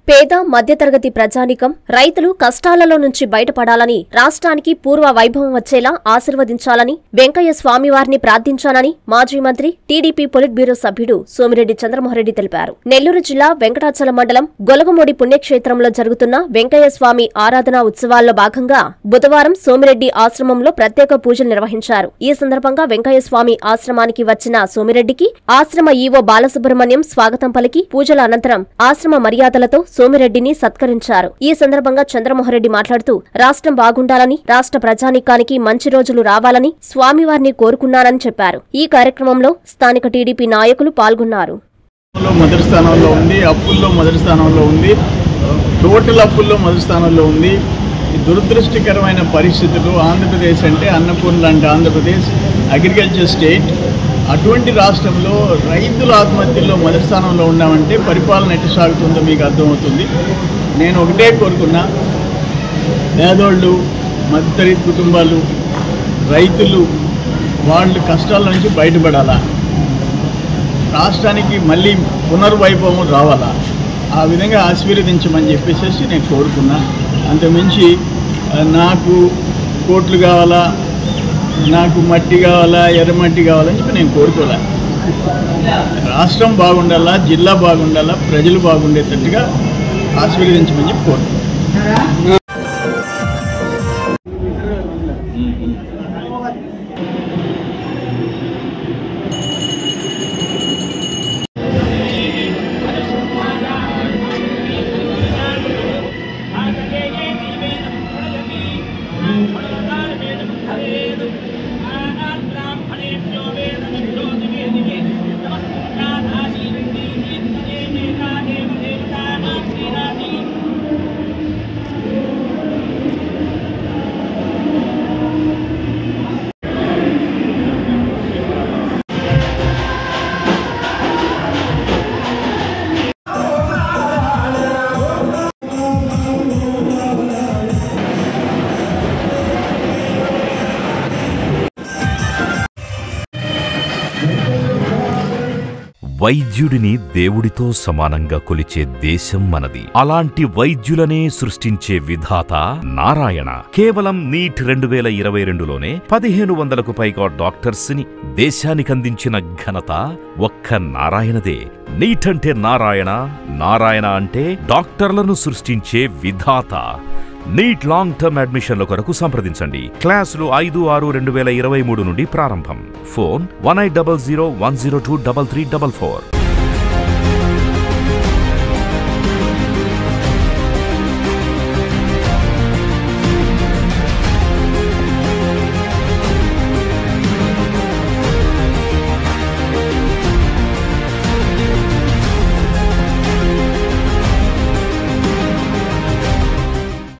పేద మధ్యతరగతి ప్రజానికం రైతులు కష్టాలలో నుంచి బయటపడాలని రాష్ట్రానికి పూర్వ వైభవం వచ్చేలా ఆశీర్వదించాలని వెంకయ్య స్వామివారిని ప్రార్థించానని మాజీ మంత్రి టీడీపీ పొలిట్ బ్యూరో సభ్యుడు సోమిరెడ్డి చంద్రమోహన్రెడ్డి తెలిపారు నెల్లూరు జిల్లా వెంకటాచలం మండలం గొలగమూడి పుణ్యక్షేత్రంలో జరుగుతున్న వెంకయ్య స్వామి ఆరాధనా ఉత్సవాల్లో భాగంగా బుధవారం సోమిరెడ్డి ఆశ్రమంలో ప్రత్యేక పూజలు నిర్వహించారు ఈ సందర్భంగా వెంకయ్య స్వామి ఆశ్రమానికి వచ్చిన సోమిరెడ్డికి ఆశ్రమ ఈవో బాలసుబ్రహ్మణ్యం స్వాగతం పలికి పూజల అనంతరం ఆశ్రమ మర్యాదలతో సోమిరెడ్డిని సత్కరించారు ఈ సందర్భంగా చంద్రమోహన్రెడ్డి మాట్లాడుతూ రాష్ట్రం బాగుండాలని రాష్ట్ర ప్రజానీకానికి మంచి రోజులు రావాలని స్వామివారిని కోరుకున్నానని చెప్పారు ఈ కార్యక్రమంలో స్థానిక టీడీపీ నాయకులు పాల్గొన్నారు లో మొదటి స్థానంలో ఉంది అప్పుల్లో మొదటి స్థానంలో ఉంది టోటల్ అప్పుల్లో మొదటి స్థానంలో ఉంది ఈ దురదృష్టకరమైన పరిస్థితులు ఆంధ్రప్రదేశ్ అంటే అన్నపూర్ణ లాంటి ఆంధ్రప్రదేశ్ అగ్రికల్చర్ స్టేట్ అటువంటి రాష్ట్రంలో రైతుల ఆత్మహత్యల్లో మొదటి స్థానంలో ఉన్నామంటే పరిపాలన ఎట్టు సాగుతుందో మీకు అర్థమవుతుంది నేను ఒకటే కోరుకున్నా పేదోళ్ళు మధ్యతరగతి కుటుంబాలు రైతులు వాళ్ళు కష్టాల నుంచి బయటపడాలా రాష్ట్రానికి మళ్ళీ పునర్వైభవం రావాలా ఆ విధంగా ఆశీర్వదించమని చెప్పేసి నేను కోరుకున్నా అంతకుమించి ఆ, నాకు కోట్లు కావాలా నాకు మట్టి కావాలా ఎర్రమట్టి కావాలని చెప్పి నేను కోరుకోలే రాష్ట్రం బాగుండాలా జిల్లా బాగుండాలా ప్రజలు బాగుండేటట్టుగా ఆశీర్వదించమని చెప్పి కోరుకున్నాను వైద్యుడిని దేవుడితో సమానంగా కొలిచే దేశం మనది అలాంటి వైద్యులనే సృష్టించే విధాత నారాయణ కేవలం నీట్ రెండు వేల ఇరవై రెండులోనే పదిహేను వందలకు పైగా డాక్టర్స్ ని దేశానికందించిన ఘనత ఒక్క నారాయణదే నీట్ అంటే నారాయణ నారాయణ అంటే డాక్టర్లను సృష్టించే విధాత నీట్ లాంగ్ టర్మ్ అడ్మిషన్ల కొరకు సంప్రదించండి క్లాసులు ఐదు ఆరు రెండు వేల ఇరవై మూడు నుండి ప్రారంభం phone one eight double zero one zero two double three double four